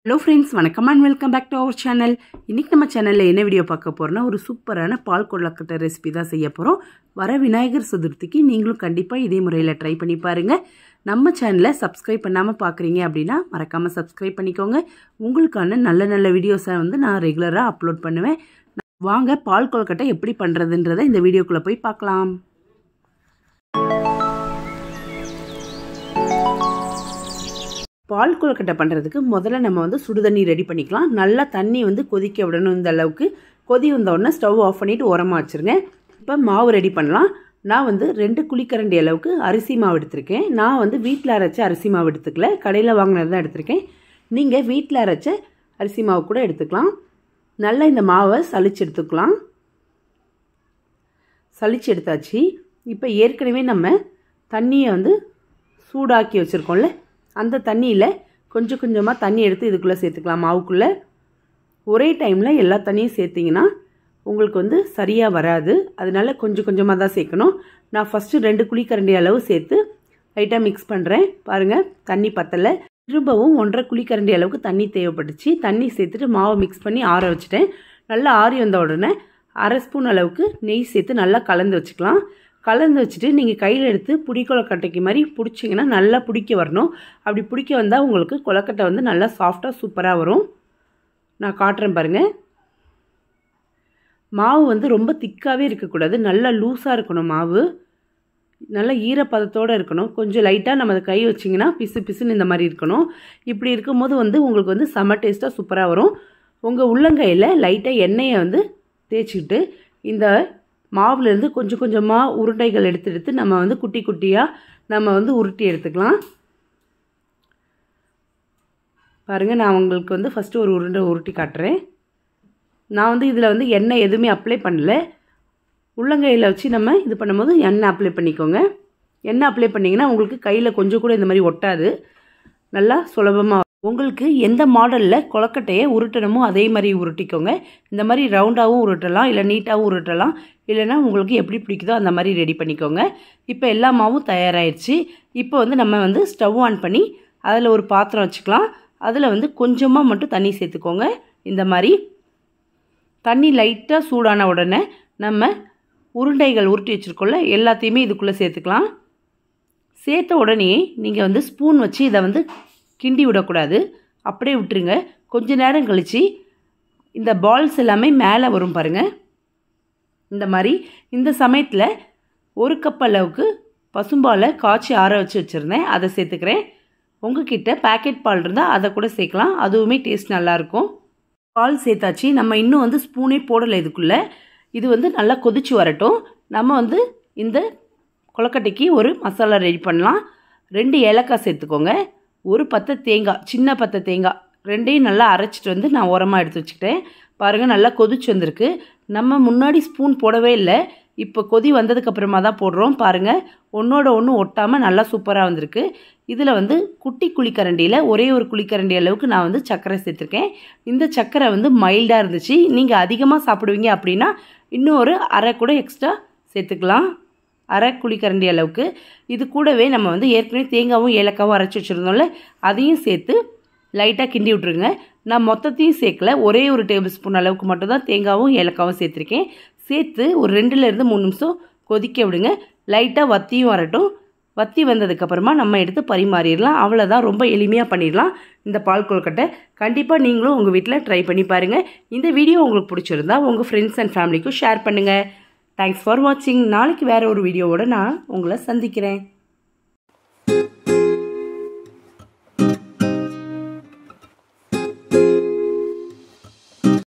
hello friends வணக்கம் and welcome back to our channel இன்றைக்கி நம்ம சேனலில் என்ன வீடியோ பார்க்க போகிறோம்னா ஒரு சூப்பரான பால் கொள்ளக்கட்டை ரெசிபி தான் செய்ய போகிறோம் வர விநாயகர் சதுர்த்திக்கு நீங்களும் கண்டிப்பாக இதே முறையில் ட்ரை பண்ணி பாருங்கள் நம்ம சேனலை சப்ஸ்கிரைப் பண்ணாமல் பார்க்குறீங்க அப்படின்னா மறக்காமல் சப்ஸ்கிரைப் பண்ணிக்கோங்க உங்களுக்கான நல்ல நல்ல வீடியோஸை வந்து நான் ரெகுலராக அப்லோட் பண்ணுவேன் வாங்க பால் கொழுக்கட்டை எப்படி பண்ணுறதுன்றதை இந்த வீடியோக்குள்ளே போய் பார்க்கலாம் பால் கொழுக்கட்டை பண்ணுறதுக்கு முதல்ல நம்ம வந்து சுடுதண்ணி ரெடி பண்ணிக்கலாம் நல்லா தண்ணி வந்து கொதிக்க விடணும் இந்த அளவுக்கு கொதி வந்த உடனே ஸ்டவ் ஆஃப் பண்ணிவிட்டு உரமாக வச்சுருங்க இப்போ மாவு ரெடி பண்ணலாம் நான் வந்து ரெண்டு குழிக்கரண்டி அளவுக்கு அரிசி மாவு எடுத்திருக்கேன் நான் வந்து வீட்டில் அரைச்ச அரிசி மாவு எடுத்துக்கல கடையில் வாங்கினது தான் எடுத்திருக்கேன் நீங்கள் வீட்டில் அரைச்ச அரிசி மாவு கூட எடுத்துக்கலாம் நல்லா இந்த மாவை சளிச்சு எடுத்துக்கலாம் சளிச்சு எடுத்தாச்சு இப்போ ஏற்கனவே நம்ம தண்ணியை வந்து சூடாக்கி வச்சுருக்கோம்ல அந்த தண்ணியில் கொஞ்சம் கொஞ்சமாக தண்ணி எடுத்து இதுக்குள்ளே சேர்த்துக்கலாம் மாவுக்குள்ளே ஒரே டைமில் எல்லா தண்ணியும் சேர்த்திங்கன்னா உங்களுக்கு வந்து சரியாக வராது அதனால கொஞ்சம் கொஞ்சமாக தான் சேர்க்கணும் நான் ஃபஸ்ட்டு ரெண்டு குழிக்கரண்டி அளவு சேர்த்து லைட்டாக மிக்ஸ் பண்ணுறேன் பாருங்கள் தண்ணி பத்தலை திரும்பவும் ஒன்றரை குழிக்கரண்டி அளவுக்கு தண்ணி தேவைப்பட்டுச்சு தண்ணி சேர்த்துட்டு மாவை மிக்ஸ் பண்ணி ஆற வச்சுட்டேன் நல்லா ஆறி வந்த உடனே அரை ஸ்பூன் அளவுக்கு நெய் சேர்த்து நல்லா கலந்து வச்சுக்கலாம் கலந்து வச்சுட்டு நீங்கள் கையில் எடுத்து புடி கொலக்கட்டைக்கு மாதிரி பிடிச்சிங்கன்னா நல்லா பிடிக்க வரணும் அப்படி பிடிக்க வந்தால் உங்களுக்கு கொலக்கட்டை வந்து நல்லா சாஃப்டாக சூப்பராக வரும் நான் காட்டுறேன் பாருங்கள் மாவு வந்து ரொம்ப திக்காகவே இருக்கக்கூடாது நல்லா லூஸாக இருக்கணும் மாவு நல்லா ஈரப்பதத்தோடு இருக்கணும் கொஞ்சம் லைட்டாக நம்ம அதை கை வச்சிங்கன்னா பிசு பிசுன்னு இந்த மாதிரி இருக்கணும் இப்படி இருக்கும்போது வந்து உங்களுக்கு வந்து செம்ம டேஸ்ட்டாக சூப்பராக வரும் உங்கள் உள்ளங்கையில் லைட்டாக எண்ணெயை வந்து தேய்ச்சிக்கிட்டு இந்த மாவுலேருந்து கொஞ்சம் கொஞ்சமாக உருண்டைகள் எடுத்து எடுத்து நம்ம வந்து குட்டி குட்டியாக நம்ம வந்து உருட்டி எடுத்துக்கலாம் பாருங்கள் நான் உங்களுக்கு வந்து ஃபஸ்ட்டு ஒரு உருண்டை உருட்டி காட்டுறேன் நான் வந்து இதில் வந்து எண்ணெய் எதுவுமே அப்ளை பண்ணல உள்ளங்கையில் வச்சு நம்ம இது பண்ணும்போது எண்ணெய் அப்ளை பண்ணிக்கோங்க எண்ணெய் அப்ளை பண்ணிங்கன்னா உங்களுக்கு கையில் கொஞ்சம் கூட இந்த மாதிரி ஒட்டாது நல்லா சுலபமாக உங்களுக்கு எந்த மாடலில் கொலக்கட்டையை உருட்டணுமோ அதே மாதிரி உருட்டிக்கோங்க இந்த மாதிரி ரவுண்டாகவும் உருட்டலாம் இல்லை நீட்டாகவும் உருட்டலாம் இல்லைனா உங்களுக்கு எப்படி பிடிக்குதோ அந்த மாதிரி ரெடி பண்ணிக்கோங்க இப்போ எல்லா மாவும் தயாராகிடுச்சு இப்போ வந்து நம்ம வந்து ஸ்டவ் ஆன் பண்ணி அதில் ஒரு பாத்திரம் வச்சுக்கலாம் அதில் வந்து கொஞ்சமாக மட்டும் தண்ணி சேர்த்துக்கோங்க இந்த மாதிரி தண்ணி லைட்டாக சூடான உடனே நம்ம உருண்டைகள் உருட்டி வச்சுருக்கோம்ல எல்லாத்தையுமே இதுக்குள்ளே சேர்த்துக்கலாம் சேர்த்த உடனே நீங்கள் வந்து ஸ்பூன் வச்சு இதை வந்து கிண்டி விடக்கூடாது அப்படியே விட்டுருங்க கொஞ்ச நேரம் கழித்து இந்த பால்ஸ் எல்லாமே மேலே வரும் பாருங்கள் இந்த மாதிரி இந்த சமயத்தில் ஒரு கப் அளவுக்கு பசும்பாலை காய்ச்சி ஆற வச்சு வச்சுருந்தேன் அதை சேர்த்துக்கிறேன் உங்ககிட்ட பேக்கெட் பால் இருந்தால் அதை கூட சேர்க்கலாம் அதுவுமே டேஸ்ட் நல்லாயிருக்கும் பால் சேர்த்தாச்சு நம்ம இன்னும் வந்து ஸ்பூனே போடலை இதுக்குள்ளே இது வந்து நல்லா கொதிச்சு வரட்டும் நம்ம வந்து இந்த கொலக்கட்டைக்கு ஒரு மசாலா ரெடி பண்ணலாம் ரெண்டு ஏலக்காய் சேர்த்துக்கோங்க ஒரு பத்தை தேங்காய் சின்ன பத்தை தேங்காய் ரெண்டையும் நல்லா அரைச்சிட்டு வந்து நான் உரமாக எடுத்து வச்சுக்கிட்டேன் பாருங்கள் நல்லா கொதிச்சு வந்திருக்கு நம்ம முன்னாடி ஸ்பூன் போடவே இல்லை இப்போ கொதி வந்ததுக்கப்புறமா தான் போடுறோம் பாருங்கள் ஒன்றோட ஒன்று ஒட்டாமல் நல்லா சூப்பராக வந்திருக்கு இதில் வந்து குட்டி குழிக்கரண்டியில் ஒரே ஒரு குழிக்கரண்டி அளவுக்கு நான் வந்து சர்க்கரை சேர்த்துருக்கேன் இந்த சர்க்கரை வந்து மைல்டாக இருந்துச்சு நீங்கள் அதிகமாக சாப்பிடுவீங்க அப்படின்னா இன்னும் ஒரு அரை கூட எக்ஸ்ட்ரா சேர்த்துக்கலாம் அரை குழிக்கரண்டி அளவுக்கு இது கூடவே நம்ம வந்து ஏற்கனவே தேங்காவும் ஏலக்காவும் அரைச்சி வச்சுருந்தோம்ல அதையும் சேர்த்து லைட்டாக கிண்டி விட்ருங்க நான் மொத்தத்தையும் சேர்க்கல ஒரே ஒரு டேபிள் ஸ்பூன் அளவுக்கு மட்டும் தான் தேங்காவும் ஏலக்காவும் சேர்த்துருக்கேன் சேர்த்து ஒரு ரெண்டுலேருந்து மூணு நிமிஷம் கொதிக்க விடுங்க லைட்டாக வத்தியும் வரட்டும் வத்தி வந்ததுக்கப்புறமா நம்ம எடுத்து பரிமாறிடலாம் அவ்வளோதான் ரொம்ப எளிமையாக பண்ணிடலாம் இந்த பால் கொழுக்கட்டை கண்டிப்பாக நீங்களும் உங்கள் வீட்டில் ட்ரை பண்ணி பாருங்கள் இந்த வீடியோ உங்களுக்கு பிடிச்சிருந்தா உங்கள் ஃப்ரெண்ட்ஸ் அண்ட் ஃபேமிலிக்கும் ஷேர் பண்ணுங்கள் தேங்க்ஸ் ஃபார் வாட்சிங் நாளைக்கு வேறு ஒரு வீடியோவோட நான் உங்களை சந்திக்கிறேன்